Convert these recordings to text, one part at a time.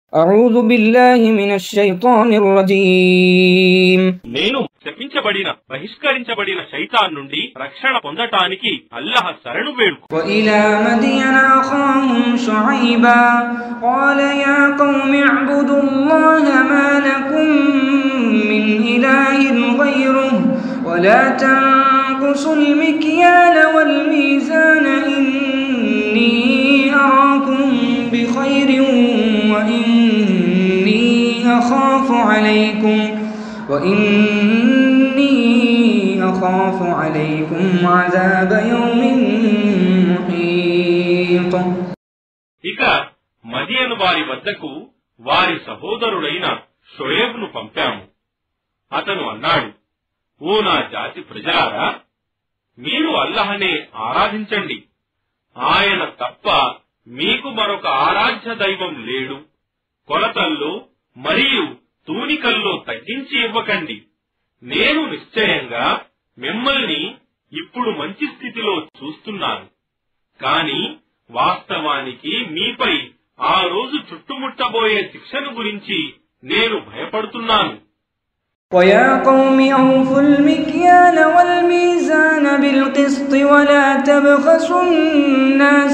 أعوذ بالله من الشيطان الرجيم నేను శపించబడిన బహిష్కరించబడిన శైతాన్ నుండి రక్షణ పొందటానికి అల్లహ శరణు వేడుకు وإلى مدين أخاهم شعيبا قال يا قوم اعبدوا الله ما لكم من إله غيره ولا تنقصوا المكيال والميزان إني أراكم بخير وإني أخاف عليكم وإني أخاف عليكم عذاب يوم محيط ఇక మదియను వారి వద్దకు వారి సహోదరుడైన షొయేబ్ను పంపాము అతను అన్నాడు ఓ నా జాతి ప్రజలారా మీరు అల్లహనే ఆరాధించండి ఆయన తప్ప మీకు మరొక ఆరాధ్య దైవం లేడు కొలతల్లో మరియు తూనికల్లో తగ్గించి ఇవ్వకండి నేను నిశ్చయంగా మిమ్మల్ని ఇప్పుడు మంచి స్థితిలో చూస్తున్నాను కాని వాస్తవానికి మీపై ఆ రోజు చుట్టుముట్టబోయే శిక్షను గురించి నేను భయపడుతున్నాను ويا قوم أوفوا المكيال والميزان بالقسط ولا تبخسوا الناس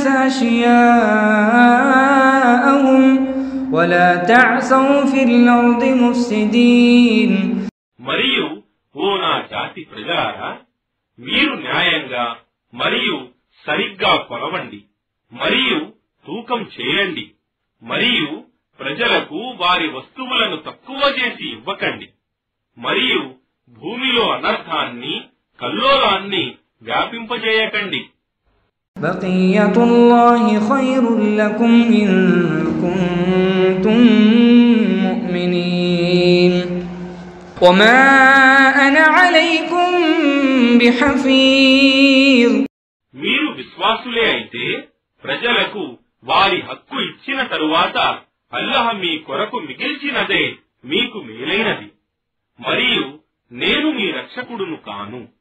أشياءهم ولا تعثوا في الأرض مفسدين మరియు ఓ నా జాతి ప్రజలారా మీరు న్యాయంగా మరియు సరిగ్గా కొలవండి మరియు తూకం చేయండి మరియు ప్రజలకు వారి వస్తువులను తక్కువ చేసి ఇవ్వకండి మరియు భూమిలో అనర్థాన్ని కల్లోలాన్ని వ్యాపింపజేయకండి بقية الله خير لكم إن كنتم مؤمنين وما أنا عليكم بحفيظ మీరు విశ్వాసులే అయితే ప్రజలకు వారి హక్కు ఇచ్చిన తరువాత అల్లహ మీ కొరకు మిగిల్చినదే మీకు మేలైనది మరియు నేను మీ రక్షకుడును కాను